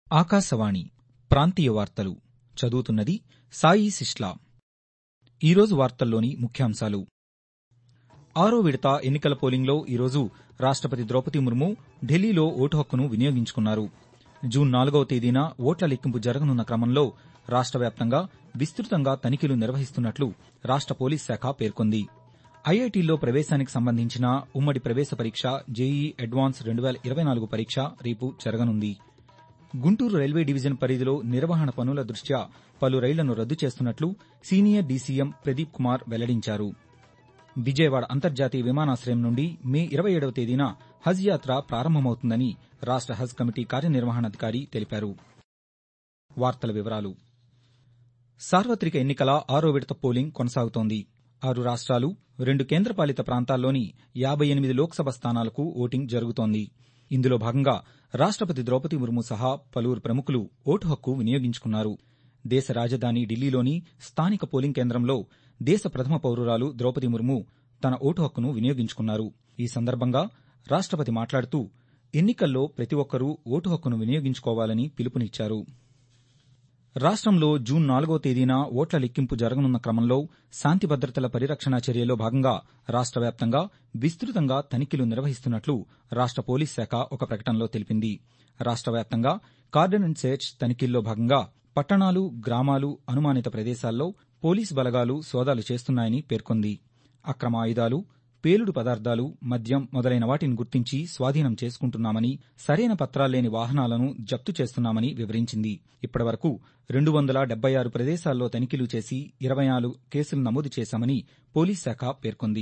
ఆకాశవాణి ప్రాంతీయ వార్తలు చదువుతున్నది సాయి సిస్లా ఈరోజు వార్తల్లోని ముఖ్యాంశాలు ఆరో విడత ఎన్నికల పోలింగ్లో ఈరోజు రాష్టపతి ద్రౌపది ముర్ము ఢిల్లీలో ఓటు హక్కును వినియోగించుకున్నారు జూన్ నాలుగవ తేదీన ఓట్ల లెక్కింపు జరగనున్న క్రమంలో రాష్ట వ్యాప్తంగా విస్తృతంగా తనిఖీలు నిర్వహిస్తున్నట్లు రాష్ట పోలీస్ శాఖ పేర్కొంది ఐఐటీల్లో ప్రవేశానికి సంబంధించిన ఉమ్మడి ప్రవేశ పరీక్ష జేఈఈ అడ్వాన్స్ రెండు వేల ఇరవై నాలుగు పరీక్ష రేపు జరగనుంది గుంటూరు రైల్వే డివిజన్ పరిధిలో నిర్వహణ పనుల దృష్ట్యా పలు రైళ్లను రద్దు చేస్తున్నట్లు సీనియర్ డీసీఎం ప్రదీప్ కుమార్ వెల్లడించారు విజయవాడ అంతర్జాతీయ విమానాశ్రయం నుండి మే ఇరవై ఏడవ తేదీన హజ్ యాత్ర ప్రారంభమవుతుందని రాష్ట హజ్ కమిటీ కార్యనిర్వహణాధికారి తెలిపారు వార్తల వివరాలు సార్వత్రిక ఎన్నికల ఆరో విడత పోలింగ్ కొనసాగుతోంది ఆరు రాష్ట్రాలు రెండు కేంద్రపాలిత ప్రాంతాల్లోని యాబై ఎనిమిది లోక్సభ స్థానాలకు ఓటింగ్ జరుగుతోంది ఇందులో భాగంగా రాష్టపతి ద్రౌపది ముర్ము సహా పలువురు ప్రముఖులు ఓటు హక్కు వినియోగించుకున్నారు దేశ రాజధాని ఢిల్లీలోని స్థానిక పోలింగ్ కేంద్రంలో దేశ ప్రథమ పౌరురాలు ద్రౌపది ముర్ము తన ఓటు హక్కును వినియోగించుకున్నారు ఈ సందర్భంగా రాష్టపతి మాట్లాడుతూ ఎన్నికల్లో ప్రతి ఒక్కరూ ఓటు హక్కును వినియోగించుకోవాలని పిలుపునిచ్చారు రాష్టంలో జూన్ నాలుగో తేదీన ఓట్ల లెక్కింపు జరగనున్న క్రమంలో శాంతి భద్రతల పరిరక్షణ చర్యల్లో భాగంగా రాష్ట వ్యాప్తంగా విస్తృతంగా తనిఖీలు నిర్వహిస్తున్నట్లు రాష్ట పోలీస్ శాఖ ఒక ప్రకటనలో తెలిపింది రాష్ట వ్యాప్తంగా కార్డన్ అండ్ సెర్చ్ తనిఖీల్లో భాగంగా పట్టణాలు గ్రామాలు అనుమానిత ప్రదేశాల్లో పోలీసు బలగాలు సోదాలు చేస్తున్నాయని పేర్కొంది అక్రమ ఆయుధాలు పేలుడు పదార్థాలు మద్యం మొదలైన వాటిని గుర్తించి స్వాధీనం చేసుకుంటున్నామని సరైన పత్రాల్లేని వాహనాలను జప్తు చేస్తున్నామని వివరించింది ఇప్పటివరకు రెండు వందల డెబ్బై ఆరు ప్రదేశాల్లో తనిఖీలు చేసి ఇరవై నాలుగు కేసులు నమోదు చేశామని పోలీస్ శాఖ పేర్కొంది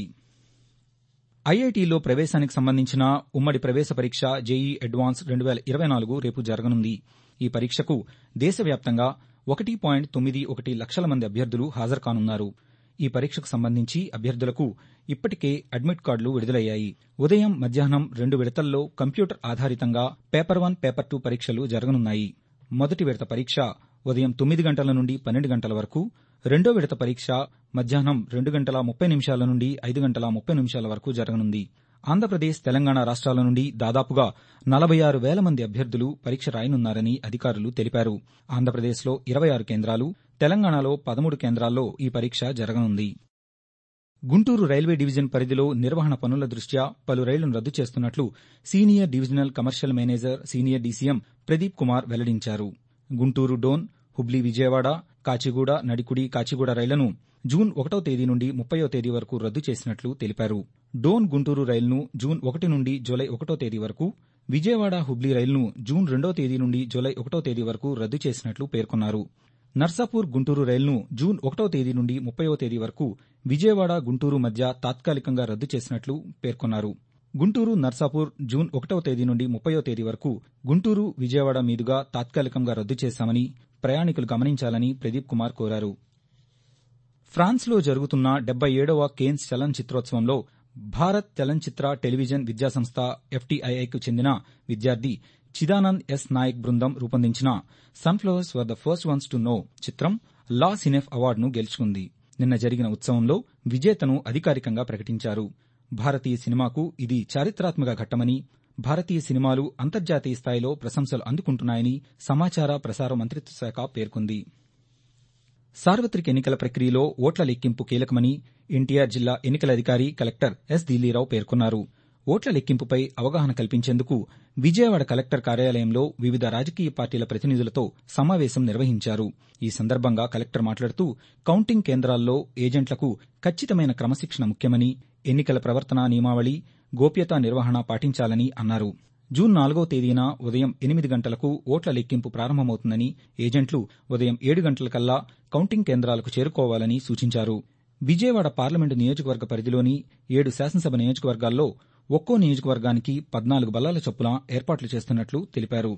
ఐఐటీలో ప్రవేశానికి సంబంధించిన ఉమ్మడి ప్రవేశ పరీక్ష జేఈ అడ్వాన్స్ రెండు వేల ఇరవై నాలుగు రేపు జరగనుంది ఈ పరీక్షకు దేశవ్యాప్తంగా ఒకటి పాయింట్ తొమ్మిది ఒకటి లక్షల మంది అభ్యర్థులు హాజరుకానున్నారు ఈ పరీక్షకు సంబంధించి అభ్యర్థులకు ఇప్పటికే అడ్మిట్ కార్డులు విడుదలయ్యాయి ఉదయం మధ్యాహ్నం రెండు విడతల్లో కంప్యూటర్ ఆధారితంగా పేపర్ వన్ పేపర్ టూ పరీక్షలు జరగనున్నాయి మొదటి విడత పరీక్ష ఉదయం తొమ్మిది గంటల నుండి పన్నెండు గంటల వరకు రెండో విడత పరీక్ష మధ్యాహ్నం రెండు గంటల ముప్పై నిమిషాల నుండి ఐదు గంటల ముప్పై నిమిషాల వరకు జరగనుంది ఆంధ్రప్రదేశ్ తెలంగాణ రాష్ట్రాల నుండి దాదాపుగా నలభై ఆరు వేల మంది అభ్యర్థులు పరీక్ష రాయనున్నారని అధికారులు తెలిపారు ఆంధ్రప్రదేశ్లో ఇరవై ఆరు కేంద్రాలు తెలంగాణలో పదమూడు కేంద్రాల్లో ఈ పరీక్ష జరగనుంది గుంటూరు రైల్వే డివిజన్ పరిధిలో నిర్వహణ పనుల దృష్ట్యా పలు రైళ్లను రద్దు చేస్తున్నట్లు senior divisional commercial manager senior DCM Pradeep Kumar వెల్లడించారు గుంటూరు డోన్ హుబ్లీ విజయవాడ కాచిగూడ నడికుడి కాచిగూడ రైళ్లను జూన్ ఒకటో తేదీ నుండి ముప్పయో తేదీ వరకు రద్దు చేసినట్లు తెలిపారు డోన్ గుంటూరు రైలును జూన్ ఒకటి నుండి జూలై ఒకటో తేదీ వరకు విజయవాడ హుబ్లీ రైలును జూన్ రెండో తేదీ నుండి జూలై ఒకటో తేదీ వరకు రద్దు చేసినట్లు పేర్కొన్నారు నర్సాపూర్ గుంటూరు రైలును జూన్ ఒకటో తేదీ నుండి ముప్పయో తేదీ వరకు విజయవాడ గుంటూరు మధ్య తాత్కాలికంగా రద్దు చేసినట్లు పేర్కొన్నారు గుంటూరు నర్సాపూర్ జూన్ ఒకటవ తేదీ నుండి ముప్పయో తేదీ వరకు గుంటూరు విజయవాడ మీదుగా తాత్కాలికంగా రద్దు చేశామని ప్రయాణికులు గమనించాలని ప్రదీప్ కుమార్ కోరారు ఫ్రాన్స్లో జరుగుతున్న డెబ్బై ఏడవ కేన్స్ చలన్ చిత్రోత్సవంలో భారత్ చలనచిత్ర టెలివిజన్ విద్యాసంస్థ ఎఫ్టీఐఐకు చెందిన విద్యార్థి చిదానంద్ ఎస్ నాయక్ బృందం రూపొందించిన sunflowers were the first ones to know చిత్రం లా సినెఫ్ అవార్డును గెలుచుకుంది నిన్న జరిగిన ఉత్సవంలో విజేతను అధికారికంగా ప్రకటించారు భారతీయ సినిమాకు ఇది చారిత్రాత్మక ఘట్టమని భారతీయ సినిమాలు అంతర్జాతీయ స్థాయిలో ప్రశంసలు అందుకుంటున్నాయని సమాచార ప్రసార మంత్రిత్వ శాఖ పేర్కొంది సార్వత్రిక ఎన్నికల ప్రక్రియలో ఓట్ల లెక్కింపు కీలకమని ఎన్టీఆర్ జిల్లా ఎన్నికల అధికారి కలెక్టర్ ఎస్ దిల్లీరావు పేర్కొన్నారు ఓట్ల లెక్కింపుపై అవగాహన కల్పించేందుకు విజయవాడ కలెక్టర్ కార్యాలయంలో వివిధ రాజకీయ పార్టీల ప్రతినిధులతో సమావేశం నిర్వహించారు ఈ సందర్భంగా కలెక్టర్ మాట్లాడుతూ కౌంటింగ్ కేంద్రాల్లో ఏజెంట్లకు ఖచ్చితమైన క్రమశిక్షణ ముఖ్యమని ఎన్నికల ప్రవర్తన నియమావళి గోప్యతా నిర్వహణ పాటించాలని అన్నారు జూన్ నాలుగో తేదీన ఉదయం ఎనిమిది గంటలకు ఓట్ల లెక్కింపు ప్రారంభమవుతుందని ఏజెంట్లు ఉదయం ఏడు గంటలకల్లా కౌంటింగ్ కేంద్రాలకు చేరుకోవాలని సూచించారు విజయవాడ పార్లమెంటు నియోజకవర్గ పరిధిలోని ఏడు శాసనసభ నియోజకవర్గాల్లో ఒక్కో నియోజకవర్గానికి పద్నాలుగు బల్లాల చొప్పున ఏర్పాట్లు చేస్తున్నట్లు తెలిపారు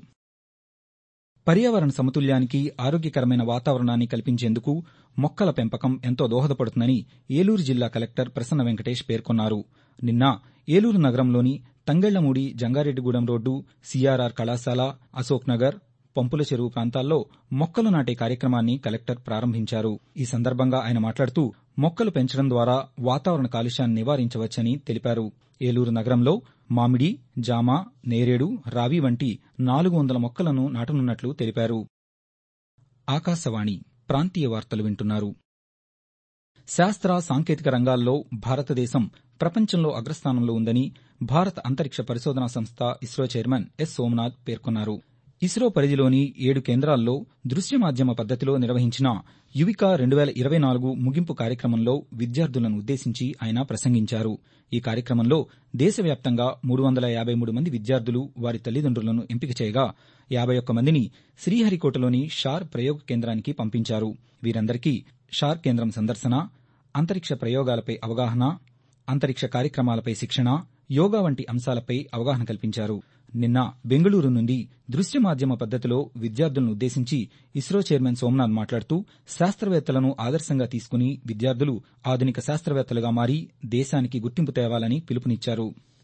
పర్యావరణ సమతుల్యానికి ఆరోగ్యకరమైన వాతావరణాన్ని కల్పించేందుకు మొక్కల పెంపకం ఎంతో దోహదపడుతుందని ఏలూరు జిల్లా కలెక్టర్ ప్రసన్న వెంకటేష్ పేర్కొన్నారు నిన్న ఏలూరు నగరంలోని తంగెళ్లమూడి జంగారెడ్డిగూడెం రోడ్డు సీఆర్ఆర్ కళాశాల అశోక్ నగర్ పంపుల చెరువు ప్రాంతాల్లో మొక్కలు నాటే కార్యక్రమాన్ని కలెక్టర్ ప్రారంభించారు ఈ సందర్భంగా ఆయన మాట్లాడుతూ మొక్కలు పెంచడం ద్వారా వాతావరణ కాలుష్యాన్ని నివారించవచ్చని తెలిపారు ఏలూరు నగరంలో మామిడి జామ నేరేడు రావి వంటి నాలుగు వందల మొక్కలను నాటనున్నట్లు తెలిపారు ఆకాశవాణి ప్రాంతీయ వార్తలు వింటున్నారు శాస్త్ర సాంకేతిక రంగాల్లో భారతదేశం ప్రపంచంలో అగ్రస్థానంలో ఉందని భారత అంతరిక్ష పరిశోధనా సంస్థ ఇస్రో చైర్మన్ ఎస్ సోమనాథ్ పేర్కొన్నారు ఇస్రో పరిధిలోని ఏడు కేంద్రాల్లో దృశ్య మాధ్యమ పద్దతిలో నిర్వహించిన యువిక రెండు వేల ఇరవై నాలుగు ముగింపు కార్యక్రమంలో విద్యార్థులను ఉద్దేశించి ఆయన ప్రసంగించారు ఈ కార్యక్రమంలో దేశవ్యాప్తంగా మూడు వందల యాబై మూడు మంది విద్యార్థులు వారి తల్లిదండ్రులను ఎంపిక చేయగా యాబై ఒక్క మందిని శ్రీహరికోటలోని షార్ ప్రయోగ కేంద్రానికి పంపించారు వీరందరికీ షార్ కేంద్రం సందర్శన అంతరిక్ష ప్రయోగాలపై అవగాహన అంతరిక్ష కార్యక్రమాలపై శిక్షణ యోగా వంటి అంశాలపై అవగాహన కల్పించారు నిన్న బెంగళూరు నుండి దృశ్య మాధ్యమ పద్దతిలో విద్యార్థులను ఉద్దేశించి ఇస్రో చైర్మన్ సోమనాథ్ మాట్లాడుతూ శాస్త్రవేత్తలను ఆదర్శంగా తీసుకుని విద్యార్థులు ఆధునిక శాస్త్రవేత్తలుగా మారి దేశానికి గుర్తింపు తేవాలని పిలుపునిచ్చారు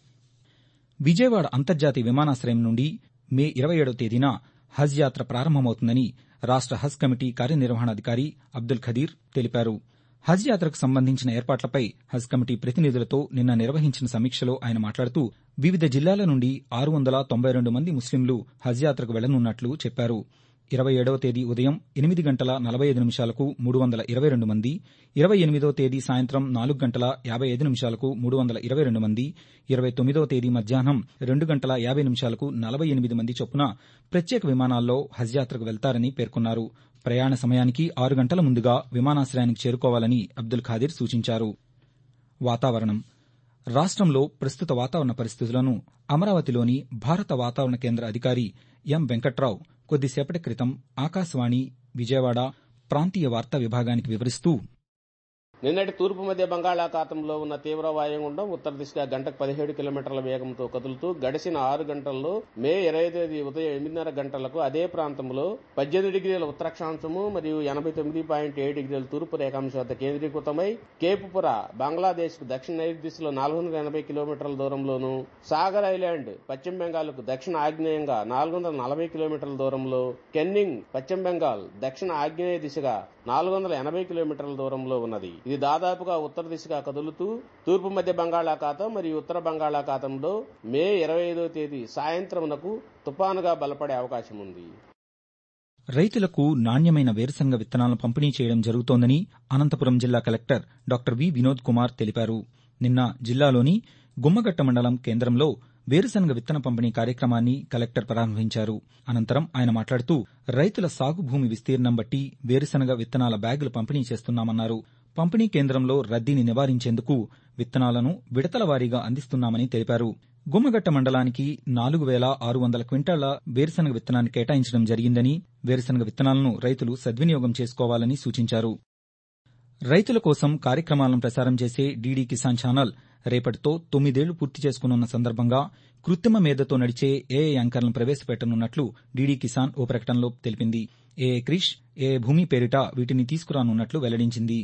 విజయవాడ అంతర్జాతీయ విమానాశ్రయం నుండి మే ఇరవై ఏడవ తేదీన హజ్ యాత్ర ప్రారంభమవుతుందని రాష్ట హజ్ కమిటీ కార్యనిర్వహణాధికారి అబ్దుల్ ఖదీర్ తెలిపారు హజ్ యాత్రకు సంబంధించిన ఏర్పాట్లపై హజ్ కమిటీ ప్రతినిధులతో నిన్న నిర్వహించిన సమీక్షలో ఆయన మాట్లాడుతూ వివిధ జిల్లాల నుండి ఆరు వందల తొంభై రెండు మంది ముస్లింలు హజ్ యాత్రకు వెళ్లనున్నట్లు చెప్పారు ఇరవై ఏడవ తేదీ ఉదయం ఎనిమిది గంటల నలభై ఐదు నిమిషాలకు మూడు వందల ఇరవై రెండు మంది ఇరవై ఎనిమిదవ తేదీ సాయంత్రం నాలుగు గంటల యాభై ఐదు నిమిషాలకు మూడు వందల ఇరవై రెండు మంది ఇరవై తొమ్మిదవ తేదీ మధ్యాహ్నం రెండు గంటల యాభై నిమిషాలకు నలభై ఎనిమిది మంది చొప్పున ప్రత్యేక విమానాల్లో హజ్ యాత్రకు వెళ్తారని పేర్కొన్నారు ప్రయాణ సమయానికి ఆరు గంటల ముందుగా విమానాశ్రయానికి చేరుకోవాలని అబ్దుల్ ఖాదిర్ సూచించారు వాతావరణం రాష్టంలో ప్రస్తుత వాతావరణ పరిస్థితులను అమరావతిలోని భారత వాతావరణ కేంద్ర అధికారి ఎం వెంకట్రావు కొద్దిసేపటి క్రితం ఆకాశవాణి విజయవాడ ప్రాంతీయ వార్తా విభాగానికి వివరిస్తూ నిన్నటి తూర్పు మధ్య బంగాళాఖాతంలో ఉన్న తీవ్ర వాయుగుండం ఉత్తర దిశగా గంటకు పదిహేడు కిలోమీటర్ల వేగంతో కదులుతూ గడిచిన ఆరు గంటల్లో మే ఇరవై తేదీ ఉదయం ఎనిమిదిన్నర గంటలకు అదే ప్రాంతంలో పద్దెనిమిది డిగ్రీల ఉత్తరాక్షాంశము మరియు ఎనభై తొమ్మిది పాయింట్ ఏడు డిగ్రీల తూర్పు రేఖాంశం వద్ద కేంద్రీకృతమై కేపుపుర బంగ్లాదేశ్ కు దక్షిణ నైరుతి దిశలో నాలుగు వందల ఎనభై కిలోమీటర్ల దూరంలోను సాగర్ ఐలాండ్ పశ్చిమ బెంగాల్ కు దక్షిణ ఆగ్నేయంగా నాలుగు వందల నలభై కిలోమీటర్ల దూరంలో కెన్నింగ్ పశ్చిమ బెంగాల్ దక్షిణ ఆగ్నేయ దిశగా నాలుగు వందల ఎనభై కిలోమీటర్ల దూరంలో ఉన్నది ఇది దాదాపుగా ఉత్తర దిశగా కదులుతూ తూర్పు మధ్య బంగాళాఖాతం మరియు ఉత్తర బంగాళాఖాతంలో మే ఇరవై ఐదో తేదీ సాయంత్రమునకు తుపానుగా బలపడే అవకాశం ఉంది రైతులకు నాణ్యమైన వేరుశనగ విత్తనాలను పంపిణీ చేయడం జరుగుతోందని అనంతపురం జిల్లా collector doctor V Vinod Kumar తెలిపారు నిన్న జిల్లాలోని గుమ్మగట్ట మండలం కేంద్రంలో వేరుశనగ విత్తన పంపిణీ కార్యక్రమాన్ని కలెక్టర్ ప్రారంభించారు అనంతరం ఆయన మాట్లాడుతూ రైతుల సాగు భూమి విస్తీర్ణం బట్టి వేరుశనగ విత్తనాల బ్యాగులు పంపిణీ చేస్తున్నామన్నారు పంపిణీ కేంద్రంలో రద్దీని నివారించేందుకు విత్తనాలను విడతల వారీగా అందిస్తున్నామని తెలిపారు గుమ్మగట్ట మండలానికి నాలుగు వేల ఆరు వందల క్వింటాళ్ల వేరుశనగ విత్తనాన్ని కేటాయించడం జరిగిందని వేరుశనగ విత్తనాలను రైతులు సద్వినియోగం చేసుకోవాలని సూచించారు రైతుల కోసం కార్యక్రమాలను ప్రసారం చేసే డీడీ కిసాన్ ఛానల్ రేపటితో తొమ్మిదేళ్లు పూర్తి చేసుకున్న సందర్భంగా కృత్రిమ మేధతో నడిచే ఏఐ యాంకర్లను ప్రవేశపెట్టనున్నట్లు డీడీ కిసాన్ ఓ ప్రకటనలో తెలిపింది ఏఏ క్రిష్ ఏఏ భూమి పేరిట వీటిని తీసుకురానున్నట్లు వెల్లడించింది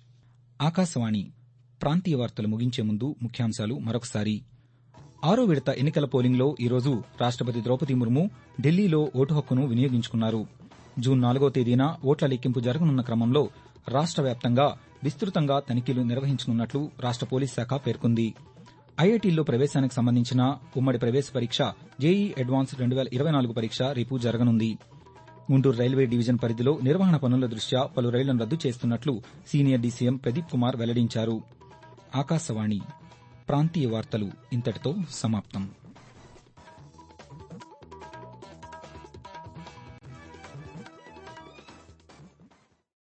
ఆకాశవాణి ప్రాంతీయ వార్తలు ముగించే ముందు ముఖ్యాంశాలు మరొకసారి ఆరో విడత ఎన్నికల పోలింగ్లో ఈరోజు రాష్టపతి ద్రౌపది ముర్ము ఢిల్లీలో ఓటు హక్కును వినియోగించుకున్నారు జూన్ నాలుగో తేదీన ఓట్ల లెక్కింపు జరగనున్న క్రమంలో రాష్ట వ్యాప్తంగా విస్తృతంగా తనిఖీలు నిర్వహించనున్నట్లు రాష్ట పోలీస్ శాఖ పేర్కొంది ఐఐటీల్లో ప్రవేశానికి సంబంధించిన ఉమ్మడి ప్రవేశ పరీక్ష జేఈ అడ్వాన్స్ రెండు వేల ఇరవై నాలుగు పరీక్ష రేపు జరగనుంది గుంటూరు రైల్వే డివిజన్ పరిధిలో నిర్వహణ పనుల దృష్ట్యా పలు రైళ్లను రద్దు చేస్తున్నట్లు సీనియర్ డీసీఎం ప్రదీప్ కుమార్ వెల్లడించారు ఆకాశవాణి ప్రాంతీయ వార్తలు ఇంతటితో సమాప్తం